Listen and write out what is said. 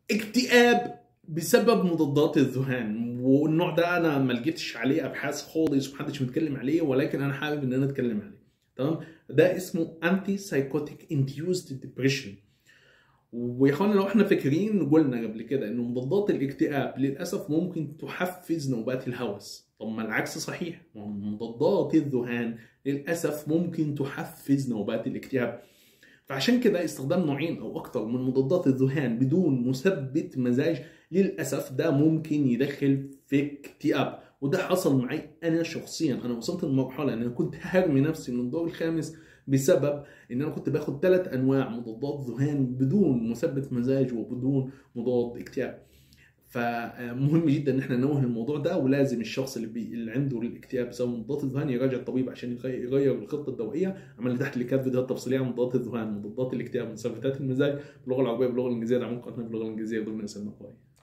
اكتئاب بسبب مضادات الذهان والنوع ده انا ما لقيتش عليه ابحاث خالص ومحدش متكلم عليه ولكن انا حابب ان انا اتكلم عليه تمام ده اسمه انتي سايكوتيك انديوزد ديبريشن ويا اخوانا لو احنا فاكرين قلنا قبل كده ان مضادات الاكتئاب للاسف ممكن تحفز نوبات الهوس طب ما العكس صحيح مضادات الذهان للاسف ممكن تحفز نوبات الاكتئاب فعشان كده استخدام نوعين او اكثر من مضادات الذهان بدون مثبت مزاج للاسف ده ممكن يدخل في اكتئاب وده حصل معي انا شخصيا انا وصلت لمرحله ان انا كنت هرمي نفسي من الدور الخامس بسبب ان انا كنت باخد ثلاث انواع مضادات ذهان بدون مثبت مزاج وبدون مضاد اكتئاب فمهم جدا ان احنا ننوه الموضوع ده ولازم الشخص اللي, بي... اللي عنده الاكتئاب بسبب مضادات الذهان يراجع الطبيب عشان يغير الخطه الدوائيه عمل تحت اللي كانت فيديوهات تفصيليه عن مضادات الذهان مضادات الاكتئاب مثبتات المزاج باللغه العربيه باللغه الانجليزيه دعموا قناتنا باللغه الانجليزيه ضمن اسئله